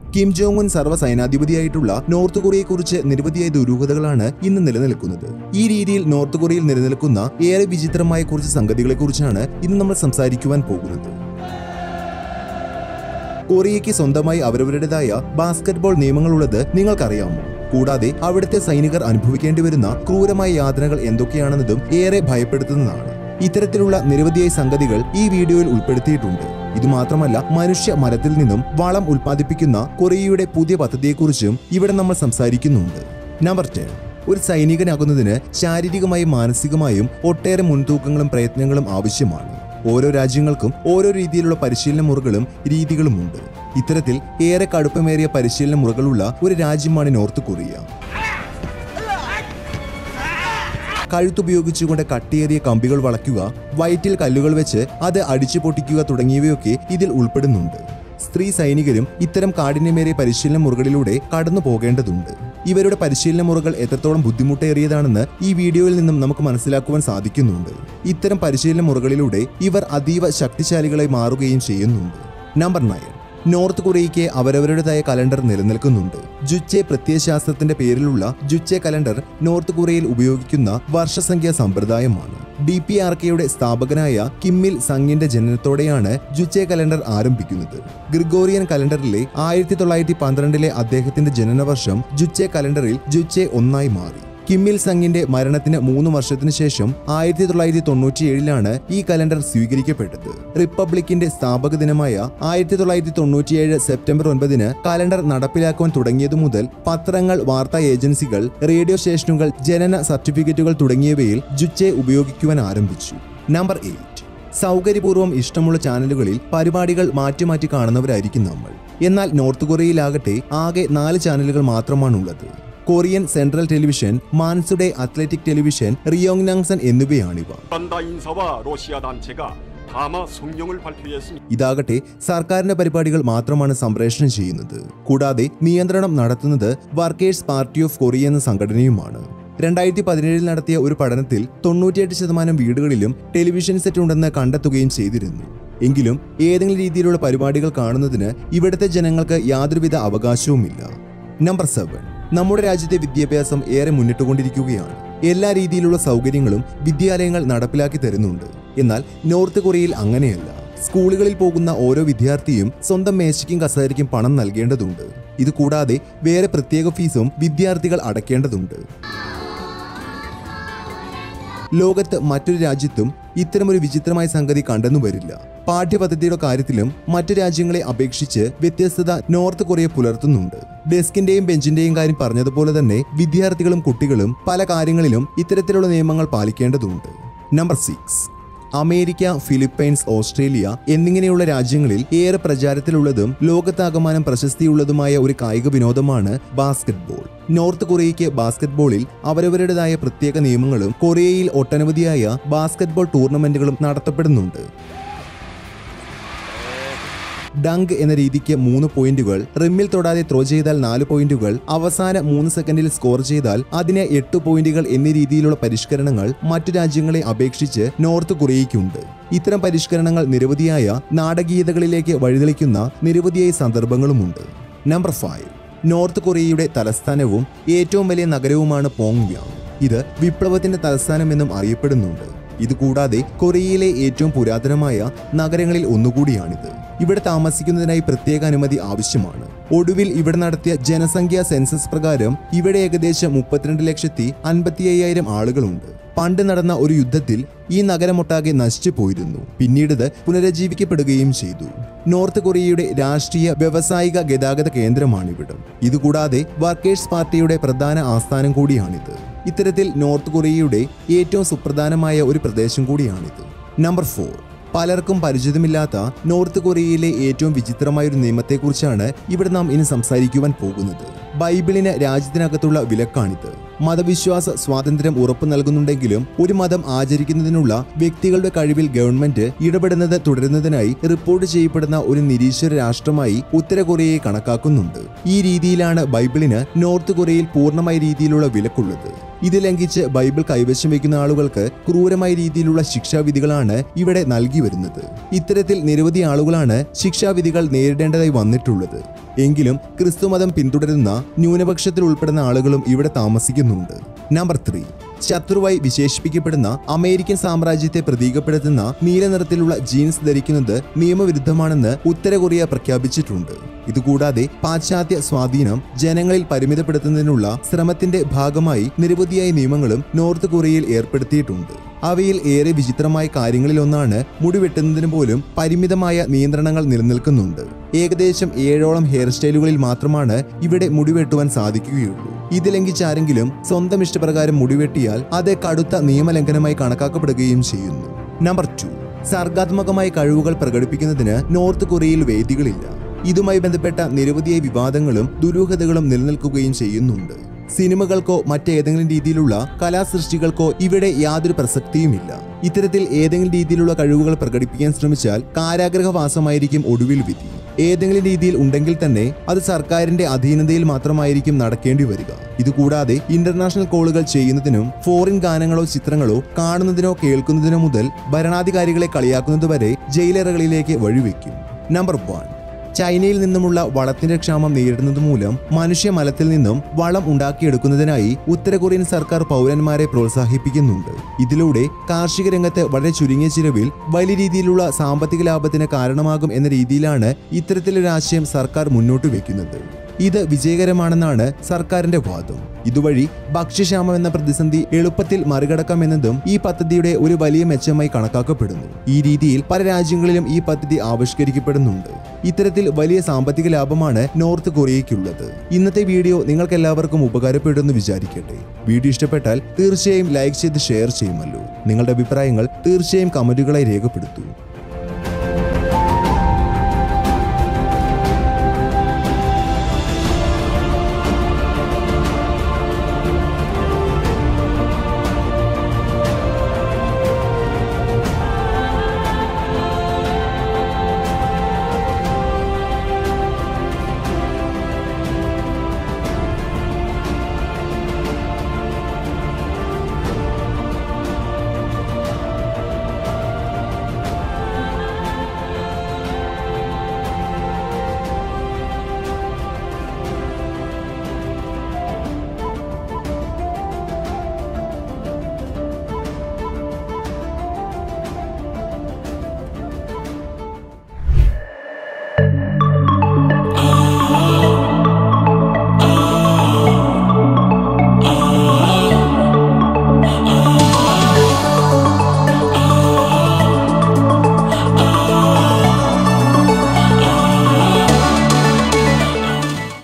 Kim Jong Un സർവ്വ സൈനാധിപതിയായിട്ടുള്ള north കൊറിയയെക്കുറിച്ച് നിരവധിയായ ദുരൂഹതകളാണ് ഇന്ന് നിലനിൽക്കുന്നത് ഈ രീതിയിൽ നോർത്ത് കൊറിയയിൽ നിലനിൽക്കുന്ന ഏറെ വിചിത്രമായ കുറച്ച് സംഗതികളെക്കുറിച്ചാണ് ഇന്ന് നമ്മൾ സംസാരിക്കുവാൻ പോകുന്നത് കൊറിയയ്ക്ക് സ്വന്തമായി അവരവരുടേതായ ബാസ്കറ്റ്ബോൾ നിയമങ്ങളുള്ളത് നിങ്ങൾക്കറിയാമോ കൂടാതെ അവിടുത്തെ സൈനികർ അനുഭവിക്കേണ്ടി വരുന്ന ക്രൂരമായ യാതനകൾ എന്തൊക്കെയാണെന്നതും ഏറെ ഭയപ്പെടുത്തുന്നതാണ് ഇത്തരത്തിലുള്ള നിരവധിയായ സംഗതികൾ ഈ വീഡിയോയിൽ ഉൾപ്പെടുത്തിയിട്ടുണ്ട് ഇതുമാത്രമല്ല മനുഷ്യ മരത്തിൽ നിന്നും വളം ഉൽപ്പാദിപ്പിക്കുന്ന കൊറിയയുടെ പുതിയ പദ്ധതിയെക്കുറിച്ചും ഇവിടെ നമ്മൾ സംസാരിക്കുന്നുണ്ട് നമ്പർ ടെൻ ഒരു സൈനികനാകുന്നതിന് ശാരീരികമായും മാനസികമായും ഒട്ടേറെ മുൻതൂക്കങ്ങളും പ്രയത്നങ്ങളും ആവശ്യമാണ് ഓരോ രാജ്യങ്ങൾക്കും ഓരോ രീതിയിലുള്ള പരിശീലന മുറകളും രീതികളുമുണ്ട് ഇത്തരത്തിൽ ഏറെ കടുപ്പമേറിയ പരിശീലന മുറകളുള്ള ഒരു രാജ്യമാണ് നോർത്ത് കൊറിയ കഴുത്തുപയോഗിച്ചുകൊണ്ട് കട്ടിയേറിയ കമ്പികൾ വളയ്ക്കുക വയറ്റിൽ കല്ലുകൾ വെച്ച് അത് അടിച്ചു പൊട്ടിക്കുക തുടങ്ങിയവയൊക്കെ ഇതിൽ ഉൾപ്പെടുന്നുണ്ട് സ്ത്രീ സൈനികരും ഇത്തരം കാഠിന്യമേറിയ പരിശീലന മുറകളിലൂടെ കടന്നു പോകേണ്ടതുണ്ട് ഇവരുടെ പരിശീലന മുറകൾ എത്രത്തോളം ബുദ്ധിമുട്ടേറിയതാണെന്ന് ഈ വീഡിയോയിൽ നിന്നും നമുക്ക് മനസ്സിലാക്കുവാൻ സാധിക്കുന്നുണ്ട് ഇത്തരം പരിശീലന മുറകളിലൂടെ ഇവർ അതീവ ശക്തിശാലികളായി മാറുകയും ചെയ്യുന്നുണ്ട് നമ്പർ നയൻ നോർത്ത് കൊറിയയ്ക്ക് അവരവരുടേതായ കലണ്ടർ നിലനിൽക്കുന്നുണ്ട് ജുച്ചെ പ്രത്യയശാസ്ത്രത്തിന്റെ പേരിലുള്ള ജുച്ചെ കലണ്ടർ നോർത്ത് കൊറിയയിൽ ഉപയോഗിക്കുന്ന വർഷസംഖ്യാ സമ്പ്രദായമാണ് ഡി പി ആർ കെയുടെ സ്ഥാപകനായ കിമ്മിൽ സംഗിന്റെ ജനനത്തോടെയാണ് ജുച്ചെ കലണ്ടർ ആരംഭിക്കുന്നത് ഗ്രിഗോറിയൻ കലണ്ടറിലെ ആയിരത്തി തൊള്ളായിരത്തി പന്ത്രണ്ടിലെ അദ്ദേഹത്തിന്റെ ജനനവർഷം ജുച്ചെ കലണ്ടറിൽ ജുച്ചെ ഒന്നായി മാറി കിമ്മിൽ സംഗിന്റെ മരണത്തിന് മൂന്ന് വർഷത്തിനു ശേഷം ആയിരത്തി തൊള്ളായിരത്തി തൊണ്ണൂറ്റിയേഴിലാണ് ഈ കലണ്ടർ സ്വീകരിക്കപ്പെട്ടത് റിപ്പബ്ലിക്കിന്റെ സ്ഥാപക ദിനമായ ആയിരത്തി തൊള്ളായിരത്തി തൊണ്ണൂറ്റിയേഴ് സെപ്റ്റംബർ ഒൻപതിന് കലണ്ടർ നടപ്പിലാക്കുവാൻ തുടങ്ങിയതു മുതൽ പത്രങ്ങൾ വാർത്താ ഏജൻസികൾ റേഡിയോ സ്റ്റേഷനുകൾ ജനന സർട്ടിഫിക്കറ്റുകൾ തുടങ്ങിയവയിൽ ജുച്ചെ ഉപയോഗിക്കുവാൻ ആരംഭിച്ചു നമ്പർ എയ്റ്റ് സൗകര്യപൂർവ്വം ഇഷ്ടമുള്ള ചാനലുകളിൽ പരിപാടികൾ മാറ്റി മാറ്റി കാണുന്നവരായിരിക്കും നമ്മൾ എന്നാൽ നോർത്ത് കൊറിയയിലാകട്ടെ ആകെ നാല് ചാനലുകൾ മാത്രമാണുള്ളത് Korean central television Mansudae athletic television റിയോങ്നാങ്സൺ എന്നിവയാണിവ 우간다 인사와 러시아 단체가 다마 성명을 발표했습니다. ഇതാകട്ടെ സർക്കാരിന്റെ പരിപാടികൾ മാത്രമാണ് സംപ്രേഷണം ചെയ്യുന്നത് കൂടാതെ നിയന്ത്രണം നടത്തുന്നത് വർക്കേഴ്സ് പാർട്ടി ഓഫ് കൊറിയ എന്ന സംഘടനയുമാണ് രണ്ടായിരത്തി പതിനേഴിൽ നടത്തിയ ഒരു പഠനത്തിൽ തൊണ്ണൂറ്റിയെട്ട് ശതമാനം വീടുകളിലും ടെലിവിഷൻ സെറ്റ് ഉണ്ടെന്ന് കണ്ടെത്തുകയും ചെയ്തിരുന്നു എങ്കിലും ഏതെങ്കിലും രീതിയിലുള്ള പരിപാടികൾ കാണുന്നതിന് ഇവിടുത്തെ ജനങ്ങൾക്ക് യാതൊരുവിധ അവകാശവുമില്ല നമ്പർ സെവൻ നമ്മുടെ രാജ്യത്തെ വിദ്യാഭ്യാസം ഏറെ മുന്നിട്ടുകൊണ്ടിരിക്കുകയാണ് എല്ലാ രീതിയിലുള്ള സൗകര്യങ്ങളും വിദ്യാലയങ്ങൾ നടപ്പിലാക്കി തരുന്നുണ്ട് എന്നാൽ നോർത്ത് കൊറിയയിൽ അങ്ങനെയല്ല സ്കൂളുകളിൽ പോകുന്ന ഓരോ വിദ്യാർത്ഥിയും സ്വന്തം മേശയ്ക്കും കസേരയ്ക്കും പണം നൽകേണ്ടതുണ്ട് ഇത് കൂടാതെ വേറെ പ്രത്യേക ഫീസും വിദ്യാർത്ഥികൾ അടയ്ക്കേണ്ടതുണ്ട് ലോകത്ത് മറ്റൊരു രാജ്യത്തും ഇത്തരമൊരു വിചിത്രമായ സംഗതി കണ്ടെന്നു വരില്ല പാഠ്യപദ്ധതിയുടെ കാര്യത്തിലും മറ്റു രാജ്യങ്ങളെ അപേക്ഷിച്ച് വ്യത്യസ്തത നോർത്ത് കൊറിയ പുലർത്തുന്നുണ്ട് ഡെസ്കിന്റെയും ബെഞ്ചിന്റെയും കാര്യം പറഞ്ഞതുപോലെ തന്നെ വിദ്യാർത്ഥികളും കുട്ടികളും പല കാര്യങ്ങളിലും ഇത്തരത്തിലുള്ള നിയമങ്ങൾ പാലിക്കേണ്ടതുണ്ട് number six America Philippines Australia എന്നിങ്ങനെയുള്ള രാജ്യങ്ങളിൽ ഏറെ പ്രചാരത്തിലുള്ളതും ലോകത്താകമാനം പ്രശസ്തിയുള്ളതുമായ ഒരു കായിക വിനോദമാണ് ബാസ്കറ്റ്ബോൾ നോർത്ത് കൊറിയയ്ക്ക് ബാസ്കറ്റ്ബോളിൽ അവരവരുടേതായ പ്രത്യേക നിയമങ്ങളും കൊറിയയിൽ ഒട്ടനവധിയായ ബാസ്കറ്റ്ബോൾ ടൂർണമെന്റുകളും നടത്തപ്പെടുന്നുണ്ട് ഡങ്ക് എന്ന രീതിക്ക് മൂന്ന് പോയിന്റുകൾ റിമ്മിൽ തൊടാതെ ത്രോ ചെയ്താൽ നാല് പോയിന്റുകൾ അവസാന മൂന്ന് സെക്കൻഡിൽ സ്കോർ ചെയ്താൽ അതിന് എട്ട് പോയിന്റുകൾ എന്നീ രീതിയിലുള്ള പരിഷ്കരണങ്ങൾ മറ്റു രാജ്യങ്ങളെ അപേക്ഷിച്ച് നോർത്ത് കൊറിയയ്ക്കുണ്ട് ഇത്തരം പരിഷ്കരണങ്ങൾ നിരവധിയായ നാടകീയതകളിലേക്ക് വഴിതെളിക്കുന്ന നിരവധിയായ സന്ദർഭങ്ങളുമുണ്ട് നമ്പർ ഫൈവ് നോർത്ത് കൊറിയയുടെ തലസ്ഥാനവും ഏറ്റവും വലിയ നഗരവുമാണ് പോങ്വ്യാങ് ഇത് വിപ്ലവത്തിന്റെ തലസ്ഥാനമെന്നും അറിയപ്പെടുന്നുണ്ട് ഇതുകൂടാതെ കൊറിയയിലെ ഏറ്റവും പുരാതനമായ നഗരങ്ങളിൽ ഒന്നുകൂടിയാണിത് ഇവിടെ താമസിക്കുന്നതിനായി പ്രത്യേക അനുമതി ആവശ്യമാണ് ഒടുവിൽ ഇവിടെ നടത്തിയ ജനസംഖ്യാ സെൻസസ് പ്രകാരം ഇവിടെ ഏകദേശം മുപ്പത്തിരണ്ട് ലക്ഷത്തി അൻപത്തി അയ്യായിരം ആളുകളുണ്ട് പണ്ട് നടന്ന ഒരു യുദ്ധത്തിൽ ഈ നഗരമൊട്ടാകെ നശിച്ചു പോയിരുന്നു പിന്നീട് ഇത് പുനരുജ്ജീവിക്കപ്പെടുകയും ചെയ്തു നോർത്ത് കൊറിയയുടെ രാഷ്ട്രീയ വ്യവസായിക ഗതാഗത കേന്ദ്രമാണിവിടം ഇതുകൂടാതെ വർക്കേഴ്സ് പാർട്ടിയുടെ പ്രധാന ആസ്ഥാനം കൂടിയാണിത് ഇത്തരത്തിൽ നോർത്ത് കൊറിയയുടെ ഏറ്റവും സുപ്രധാനമായ ഒരു പ്രദേശം കൂടിയാണിത് നമ്പർ ഫോർ പലർക്കും പരിചിതമില്ലാത്ത നോർത്ത് കൊറിയയിലെ ഏറ്റവും വിചിത്രമായ ഒരു നിയമത്തെക്കുറിച്ചാണ് ഇവിടെ നാം ഇനി സംസാരിക്കുവാൻ പോകുന്നത് ബൈബിളിന് രാജ്യത്തിനകത്തുള്ള വിലക്കാണിത് മതവിശ്വാസ സ്വാതന്ത്ര്യം ഉറപ്പു നൽകുന്നുണ്ടെങ്കിലും ഒരു മതം ആചരിക്കുന്നതിനുള്ള വ്യക്തികളുടെ കഴിവിൽ ഗവൺമെന്റ് ഇടപെടുന്നത് തുടരുന്നതിനായി റിപ്പോർട്ട് ചെയ്യപ്പെടുന്ന ഒരു നിരീശ്വര രാഷ്ട്രമായി ഉത്തര കൊറിയയെ കണക്കാക്കുന്നുണ്ട് ഈ രീതിയിലാണ് ബൈബിളിന് നോർത്ത് കൊറിയയിൽ പൂർണ്ണമായ രീതിയിലുള്ള വിലക്കുള്ളത് ഇത് ലംഘിച്ച് ബൈബിൾ കൈവശം വയ്ക്കുന്ന ആളുകൾക്ക് ക്രൂരമായ രീതിയിലുള്ള ശിക്ഷാവിധികളാണ് ഇവിടെ നൽകി വരുന്നത് ഇത്തരത്തിൽ നിരവധി ആളുകളാണ് ശിക്ഷാവിധികൾ നേരിടേണ്ടതായി വന്നിട്ടുള്ളത് എങ്കിലും ക്രിസ്തുമതം പിന്തുടരുന്ന ന്യൂനപക്ഷത്തിൽ ഉൾപ്പെടുന്ന ആളുകളും ഇവിടെ താമസിക്കുന്നുണ്ട് നമ്പർ ത്രീ ശത്രുവായി വിശേഷിപ്പിക്കപ്പെടുന്ന അമേരിക്കൻ സാമ്രാജ്യത്തെ പ്രതീകപ്പെടുത്തുന്ന നീല നിറത്തിലുള്ള ജീൻസ് ധരിക്കുന്നത് നിയമവിരുദ്ധമാണെന്ന് ഉത്തര കൊറിയ പ്രഖ്യാപിച്ചിട്ടുണ്ട് ഇതുകൂടാതെ പാശ്ചാത്യ സ്വാധീനം ജനങ്ങളിൽ പരിമിതപ്പെടുത്തുന്നതിനുള്ള ശ്രമത്തിന്റെ ഭാഗമായി നിരവധിയായ നിയമങ്ങളും നോർത്ത് കൊറിയയിൽ ഏർപ്പെടുത്തിയിട്ടുണ്ട് അവയിൽ ഏറെ വിചിത്രമായ കാര്യങ്ങളിലൊന്നാണ് മുടി വെട്ടുന്നതിന് പോലും പരിമിതമായ നിയന്ത്രണങ്ങൾ നിലനിൽക്കുന്നുണ്ട് ഏകദേശം ഏഴോളം ഹെയർ സ്റ്റൈലുകളിൽ മാത്രമാണ് ഇവിടെ മുടി വെട്ടുവാൻ സാധിക്കുകയുള്ളൂ ഇത് ലംഘിച്ച് ആരെങ്കിലും സ്വന്തം ഇഷ്ടപ്രകാരം മുടിവെട്ടിയാൽ അത് കടുത്ത നിയമലംഘനമായി കണക്കാക്കപ്പെടുകയും ചെയ്യുന്നു നമ്പർ ടു സർഗാത്മകമായ കഴിവുകൾ പ്രകടിപ്പിക്കുന്നതിന് നോർത്ത് കൊറിയയിൽ വേദികളില്ല ഇതുമായി ബന്ധപ്പെട്ട നിരവധിയായ വിവാദങ്ങളും ദുരൂഹതകളും നിലനിൽക്കുകയും ചെയ്യുന്നുണ്ട് സിനിമകൾക്കോ മറ്റേതെങ്കിലും രീതിയിലുള്ള കലാസൃഷ്ടികൾക്കോ ഇവിടെ യാതൊരു പ്രസക്തിയുമില്ല ഇത്തരത്തിൽ ഏതെങ്കിലും രീതിയിലുള്ള കഴിവുകൾ പ്രകടിപ്പിക്കാൻ ശ്രമിച്ചാൽ കാരാഗ്രഹവാസമായിരിക്കും ഒടുവിൽ വിധി ഏതെങ്കിലും രീതിയിൽ ഉണ്ടെങ്കിൽ തന്നെ അത് സർക്കാരിന്റെ അധീനതയിൽ മാത്രമായിരിക്കും നടക്കേണ്ടി വരിക ഇതുകൂടാതെ ഇന്റർനാഷണൽ കോളുകൾ ചെയ്യുന്നതിനും ഫോറിൻ ഗാനങ്ങളോ ചിത്രങ്ങളോ കാണുന്നതിനോ കേൾക്കുന്നതിനോ മുതൽ ഭരണാധികാരികളെ കളിയാക്കുന്നത് വരെ ജയിലറകളിലേക്ക് വഴിവെക്കും നമ്പർ വൺ ചൈനയിൽ നിന്നുമുള്ള വളത്തിന്റെ ക്ഷാമം നേരിടുന്നത് മൂലം മനുഷ്യ മലത്തിൽ നിന്നും വളം ഉണ്ടാക്കിയെടുക്കുന്നതിനായി ഉത്തര കൊറിയൻ സർക്കാർ പൗരന്മാരെ പ്രോത്സാഹിപ്പിക്കുന്നുണ്ട് ഇതിലൂടെ കാർഷിക രംഗത്ത് വളരെ ചുരുങ്ങിയ ചിലവിൽ വലിയ രീതിയിലുള്ള സാമ്പത്തിക ലാഭത്തിന് കാരണമാകും എന്ന രീതിയിലാണ് ഇത്തരത്തിലൊരു ആശയം സർക്കാർ മുന്നോട്ട് വെക്കുന്നത് ഇത് വിജയകരമാണെന്നാണ് സർക്കാരിന്റെ വാദം ഇതുവഴി ഭക്ഷ്യക്ഷാമം എന്ന പ്രതിസന്ധി എളുപ്പത്തിൽ മറികടക്കാമെന്നതും ഈ പദ്ധതിയുടെ ഒരു വലിയ മെച്ചമായി കണക്കാക്കപ്പെടുന്നു ഈ രീതിയിൽ പല രാജ്യങ്ങളിലും ഈ പദ്ധതി ആവിഷ്കരിക്കപ്പെടുന്നുണ്ട് ഇത്തരത്തിൽ വലിയ സാമ്പത്തിക ലാഭമാണ് നോർത്ത് കൊറിയയ്ക്കുള്ളത് ഇന്നത്തെ വീഡിയോ നിങ്ങൾക്ക് എല്ലാവർക്കും ഉപകാരപ്പെടുമെന്ന് വിചാരിക്കട്ടെ വീഡിയോ ഇഷ്ടപ്പെട്ടാൽ തീർച്ചയായും ലൈക്ക് ചെയ്ത് ഷെയർ ചെയ്യുമല്ലോ നിങ്ങളുടെ അഭിപ്രായങ്ങൾ തീർച്ചയായും കമന്റുകളായി രേഖപ്പെടുത്തൂ